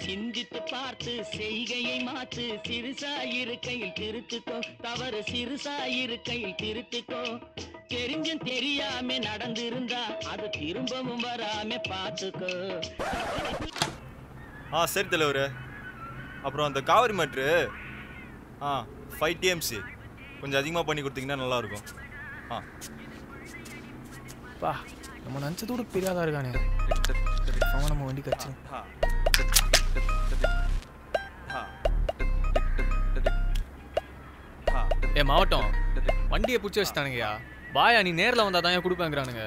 சிந்தித்து பார்த்து செய்கையை மாத்து சிறுசாயிருக்கையில் திருத்துக்கோ தவறு சிறுசாயிருக்கையில் திருத்துக்கோ தெரிஞ்சும் தெரியாம நடந்திருந்தா அது திரும்பவும் வராம பார்த்துக்கோ ஆ சரி தலைவர் அப்புறம் அந்த காவிரி மேட்ரு ஆ ஃபைவ் டிஎம்சி கொஞ்சம் அதிகமாக பண்ணி கொடுத்தீங்கன்னா நல்லாயிருக்கும் ஆ பா நம்ம நினச்சதோட பெரியாதா இருக்கானே அவன் நம்ம வண்டி கட்சி ஏ மாவட்டம் வண்டியை பிடிச்சி வச்சுட்டானுங்கய்யா பாயா நீ நேரில் வந்தா தான் கொடுப்பேங்கிறானுங்க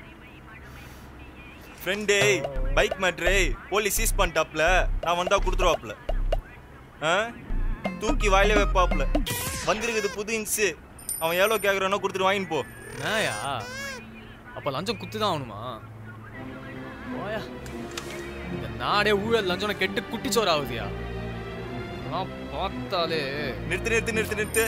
ஃப்ரெண்டே பைக் மேட்ரு போலீஸ் சீஸ் பண்ணிட்டாப்ல நான் வந்தால் கொடுத்துருவாப்ல ஆ தூக்கி வாயில வைப்பாப்ல வந்திருக்குது புது இன்ஸு அவன் எவ்வளோ கேட்குறானோ கொடுத்துட்டு வாங்கின்னு போ ஏயா அப்போ லஞ்சம் குத்து தான் ஆகணுமா போயா இந்த நாடே ஊழல் லஞ்சம் கெட்டு குட்டிச்சோறு ஆகுதியா இதெல்லாம் பார்த்தாலே நிறுத்து நிறுத்து நிறுத்து நிறுத்து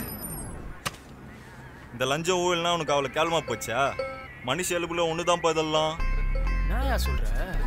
இந்த லஞ்சம் ஊழல்னா உனக்கு அவ்வளோ கேவலமா போச்சா மனுஷ எலும்புல ஒன்று தான் இதெல்லாம் என்னயா சொல்ற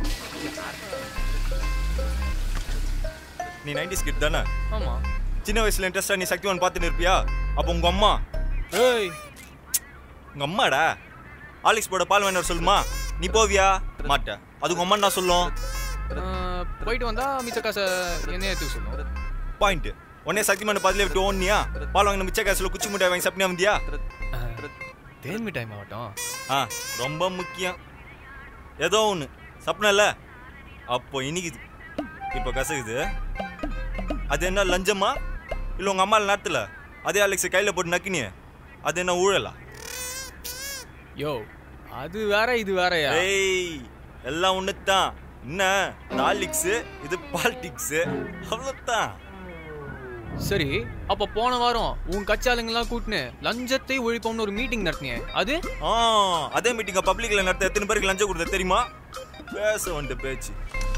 நீ நைன்டி ஸ்கிட் தானே ஆமா சின்ன வயசுல இன்ட்ரெஸ்டா நீ சக்திவான் பார்த்துட்டு இருப்பியா அப்போ உங்க அம்மா ஏய் உங்க அம்மாடா ஆலிக்ஸ் போட பால் வேணும் சொல்லுமா நீ போவியா மாட்ட அது உங்க அம்மா என்ன சொல்லும் ஆஹ், போயிட்டு வந்தா மிச்ச காசை என்ன ஏற்றுக்க சொல்லும் பாயிண்ட் உடனே சக்திமான பதிலே விட்டு ஓடனியா பால் வாங்கின மிச்ச காசுல குச்சி முட்டை வாங்கி சாப்பிட்டா வந்தியா தேன் மிட்டாய் மாவட்டம் ஆ ரொம்ப முக்கியம் ஏதோ ஒன்று சப்னல்ல அப்போ இனிக்குது இப்போ கசகுது அது என்ன லஞ்சமா இல்லை உங்கள் அம்மா நேரத்தில் அதே அலெக்ஸ் கையில் போட்டு நக்கினியே அது என்ன ஊழலா யோ அது வேற இது வேறயா ஏய் எல்லாம் ஒன்று தான் என்ன டாலிக்ஸு இது பாலிடிக்ஸு அவ்வளோதான் சரி அப்ப போன வாரம் உன் கட்சியாளுங்கெல்லாம் கூட்டினு லஞ்சத்தை ஒழிப்போம்னு ஒரு மீட்டிங் நடத்தினியே அது ஆ அதே மீட்டிங்கை பப்ளிக்கில் நடத்த எத்தனை பேருக்கு லஞ்சம் கொடுத்த தெரியுமா பேச வந்துட்டு பேச்சு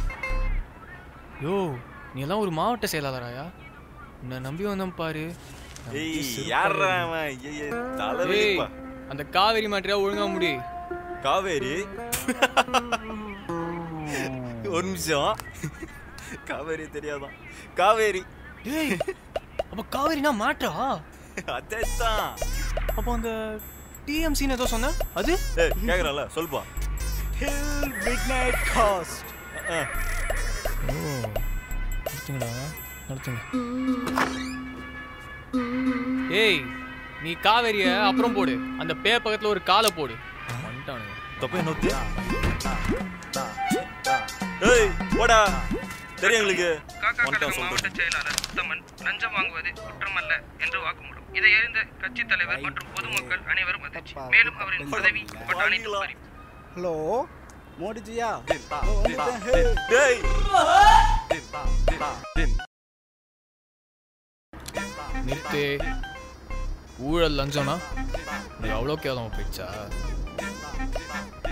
யோ நீ எல்லாம் ஒரு மாவட்ட செயலாளராயா உன்னை நம்பி வந்தோம் பாரு ஏய் யாரா அவன் ஐயையே, ஏய் தலைவலிப்பா அந்த காவேரி மாட்டியா ஒழுங்கா முடி காவேரி ஒரு நிமிஷம் காவேரி தெரியாதான் காவேரி ஏய் அப்ப காவேரினா மாட்டா அதே தான் அப்போ அந்த டிஎம்சின்னு ஏதோ சொன்ன அது ஏய் கேக்குறல சொல்பா Till midnight cost ஓ நடத்துங்கடா நடத்துங்க ஏய் நீ காவேரிய அப்புறம் போடு அந்த பே பக்கத்துல ஒரு காலை போடு வந்துட்டானுங்க தப்பே நோத்து ஏய் போடா தெரியும் எங்களுக்கு காக்காக்கடவு வந்துட்டான் மாவட்ட சொல்றேன் செயலாளர் உத்தமன் லஞ்சம் வாங்குவது குற்றமல்ல என்று வாக்குமூலம் இதை அறிந்த கட்சித் தலைவர் மற்றும் பொதுமக்கள் அனைவரும் அதிர்ச்சி மேலும் அவரின் பதவி பட்ட அனைத்து பறி- हेलो मोदी जिया டேய் நிறுத்து ஊழல் லஞ்சம்னா இது அவ்வளோ கேவலமா போயிடுச்சா